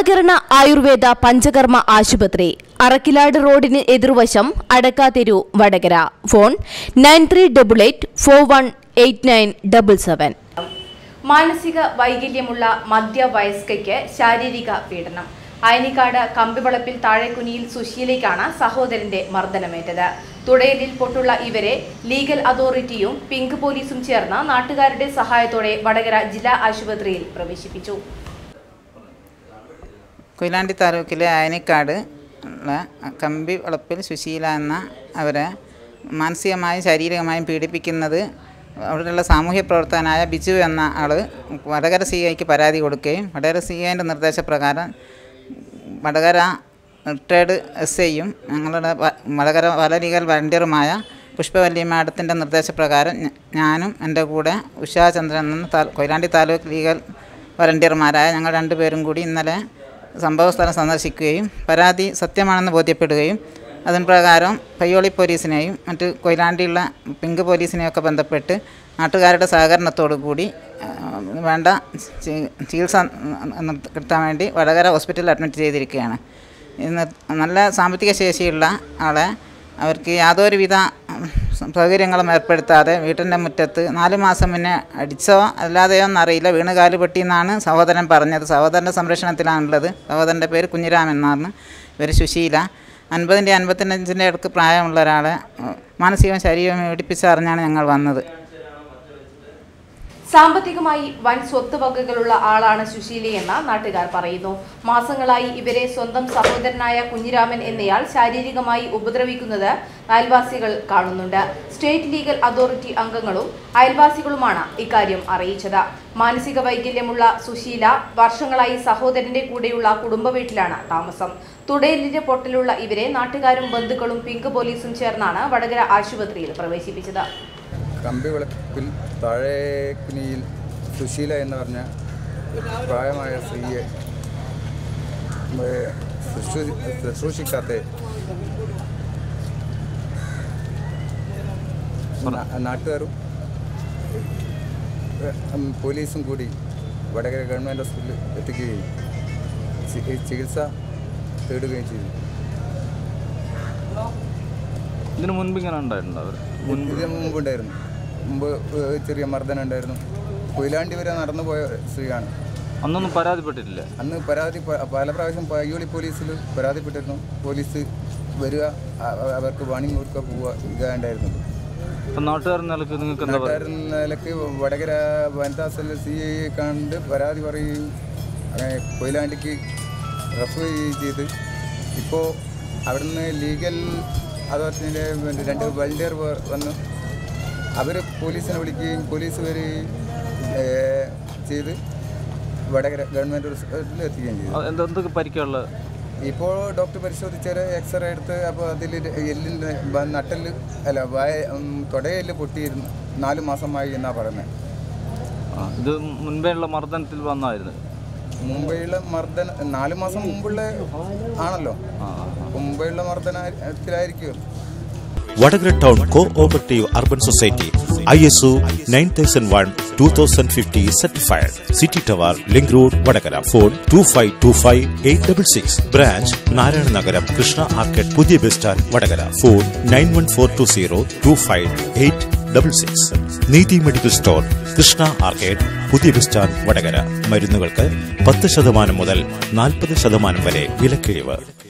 സഹകരണ ആയുർവേദ പഞ്ചകർമ്മ ആശുപത്രി അറക്കിലാട് റോഡിന് എതിർവശം Adakkatheru Vadakara phone nine three double eight four one eight nine double seven മാനസിക വൈകല്യമുള്ള മധ്യവയസ്കയ്ക്ക് ശാരീരിക പീഡനം അയനിക്കാട് കമ്പിവളപ്പിൽ താഴെക്കുനിയിൽ സുശീലയ്ക്കാണ് സഹോദരന്റെ മർദ്ദനമേറ്റത് തുടയലിൽ പൊട്ടുള്ള ഇവരെ ലീഗൽ അതോറിറ്റിയും പിങ്ക് പോലീസും ചേർന്ന് നാട്ടുകാരുടെ സഹായത്തോടെ വടകര ജില്ലാ ആശുപത്രിയിൽ പ്രവേശിപ്പിച്ചു കൊയിലാണ്ടി താലൂക്കിലെ അയനിക്കാട് ഉള്ള കമ്പി വളപ്പിൽ സുശീല എന്ന അവരെ മാനസികമായും ശാരീരികമായും പീഡിപ്പിക്കുന്നത് അവിടെയുള്ള സാമൂഹ്യ പ്രവർത്തകനായ ബിജു എന്ന ആൾ വടകര സി ഐക്ക് പരാതി കൊടുക്കുകയും വടകര സി ഐൻ്റെ നിർദ്ദേശപ്രകാരം വടകര റിട്ടയർഡ് എസ് ഐയും ഞങ്ങളുടെ വ- വടകര വലലീഗൽ വളണ്ടിയറുമായ പുഷ്പവല്ലി മാഡത്തിൻ്റെ നിർദ്ദേശപ്രകാരം ഞ- ഞാനും എൻ്റെ കൂടെ ഉഷാചന്ദ്രൻ എന്ന താ കൊയിലാണ്ടി താലൂക്ക് ലീഗൽ വളണ്ടിയർമാരായ ഞങ്ങൾ രണ്ടുപേരും കൂടി ഇന്നലെ സംഭവസ്ഥലം സന്ദർശിക്കുകയും പരാതി സത്യമാണെന്ന് ബോധ്യപ്പെടുകയും അതിന് പ്രകാരം പയ്യോളി പോലീസിനെയും മറ്റ് കൊയിലാണ്ടിയുള്ള പിങ്ക് പോലീസിനെയൊക്കെ ബന്ധപ്പെട്ട് നാട്ടുകാരുടെ സഹകരണത്തോടു കൂടി ആ, വേണ്ട ചി- ചികിത്സ ഉം, കിട്ടാൻ വേണ്ടി വടകര ഹോസ്പിറ്റലിൽ അഡ്മിറ്റ് ചെയ്തിരിക്കുകയാണ് ഇന്ന് നല്ല സാമ്പത്തിക ശേഷിയുള്ള ആളെ അവർക്ക് യാതൊരുവിധ ഉം, സൗകര്യങ്ങളും ഏർപ്പെടുത്താതെ വീട്ടിൻ്റെ മുറ്റത്ത് നാല് മാസം മുന്നേ അടിച്ചോ അല്ലാതെയോ എന്നറിയില്ല വീണ് കാല് പൊട്ടിയെന്നാണ് സഹോദരൻ പറഞ്ഞത് സഹോദരൻ്റെ സംരക്ഷണത്തിലാണുള്ളത് സഹോദരൻ്റെ പേര് കുഞ്ഞിരാമൻ എന്നാണ് ഇവർ സുശീല അൻപതിൻ്റെ അൻപത്തഞ്ചിൻ്റെ അടുക്ക് പ്രായമുള്ള ഒരാളെ ഉം, മാനസികവും ശരീരവും പീഡിപ്പിച്ചറിഞ്ഞാണ് ഞങ്ങൾ വന്നത് സാമ്പത്തികമായി വൻ സ്വത്ത് വകകളുള്ള ആളാണ് സുശീലയെന്ന് നാട്ടുകാർ പറയുന്നു മാസങ്ങളായി ഇവരെ സ്വന്തം സഹോദരനായ കുഞ്ഞിരാമൻ എന്നയാൾ ശാരീരികമായി ഉപദ്രവിക്കുന്നത് അയൽവാസികൾ കാണുന്നുണ്ട് സ്റ്റേറ്റ് ലീഗൽ അതോറിറ്റി അംഗങ്ങളും അയൽവാസികളുമാണ് ഇക്കാര്യം അറിയിച്ചത് മാനസിക വൈകല്യമുള്ള സുശീല വർഷങ്ങളായി സഹോദരന്റെ കൂടെയുള്ള കുടുംബ വീട്ടിലാണ് താമസം തുടയലിന്റെ പൊട്ടലുള്ള ഇവരെ നാട്ടുകാരും ബന്ധുക്കളും പിങ്ക് പോലീസും ചേർന്നാണ് വടകര ആശുപത്രിയിൽ പ്രവേശിപ്പിച്ചത് കമ്പിവിളക്കിൽ താഴേക്കുനിയിൽ സുശീല എന്ന് പറഞ്ഞ പ്രായമായ സ്ത്രീയെ ഏ, ശുശ്രൂ- ശുശ്രൂഷിക്കാത്ത നാ- നാട്ടുകാരും ഏ, ഉം, പോലീസും കൂടി വടകര ഗവൺമെൻറ് ഹോസ്പിറ്റലിൽ എത്തിക്കുകയും ചി- ചികിത്സ തേടുകയും ചെയ്തു ഇതിനു മുൻപ് ഇങ്ങനെ ഉണ്ടായിട്ടുണ്ട് അവർ മുൻപ് ഇതിന് മുമ്പുണ്ടായിരുന്നു മുമ്പ് ഏഹ് ചെറിയ മർദ്ദനം ഉണ്ടായിരുന്നു കൊയിലാണ്ടി വരെ നടന്നു പോയ സ്ത്രീയാണ് അന്നൊന്നും പരാതിപ്പെട്ടിട്ടില്ല അന്ന് പരാതി പ- പല പ്രാവശ്യം പയ്യോളി പോലീസിൽ പരാതിപ്പെട്ടിരുന്നു പോലീസ് വരിക അ- അ- അവർക്ക് വാണിംഗ് കൊടുക്കുക പോവുക ഇതാണ്ടായിരുന്നു ഇപ്പം നാട്ടുകാർ നിലക്ക് നിങ്ങൾക്ക് എന്താ പറയുക നാട്ടുകാരിൽ നിലക്ക് വടകര വനിതാ സെൽ സി ഐ കണ്ട് പരാതി പറയുകയും അങ്ങനെ കൊയിലാണ്ടിക്ക് റെഫർ ചെയ്യുകയും ചെയ്ത് ഇപ്പോൾ അവിടുന്ന് ലീഗൽ അതോറിറ്റിൻ്റെ രണ്ട് വൾണ്ടിയർ വന്നു അവർ പോലീസിനെ വിളിക്കുകയും പോലീസ് വരികയും ഏഹ്, ചെയ്ത് വടകര ഗവൺമെൻറ് ഹോസ്പിറ്റലിൽ എത്തിക്കുകയും ചെയ്തു അത് എന്ത് എന്തൊക്കെ പരിക്കുള്ള ഇപ്പോൾ ഡോക്ടർ പരിശോധിച്ചാൽ എക്സ്റേ എടുത്ത് അപ്പോൾ അതിൽ എല്ലിൻ്റെ ബ- നട്ടെല്ല് അല്ല വായ ഉം, തുടയെല്ല് പൊട്ടിയിരുന്നു നാല് മാസമായി എന്നാണ് പറയുന്നത് ആ, ഇത് മുൻപേ ഉള്ള മർദ്ദനത്തിൽ വന്നായിരുന്നു മുംബൈയിലെ മർദ്ദന നാല് മാസം മുമ്പുള്ള ആണല്ലോ ആ ആ, ആ. മുംബൈയിലെ മർദ്ദനത്തിലായിരിക്കും Vadakara town co operative urban society I S O nine thousand one two thousand fifty certified city tower link road Vadakara phone two five two five eight double six branch Narayana Nagaram Krishna arcade പുതിയ bus stand Vadakara phone nine one four two zero two five eight double six Neethi medical store Krishna arcade പുതിയ bus stand Vadakara മരുന്നുകൾക്ക് പത്ത് ശതമാനം മുതൽ നാൽപ്പത് ശതമാനം വരെ വിലക്കിഴിവ്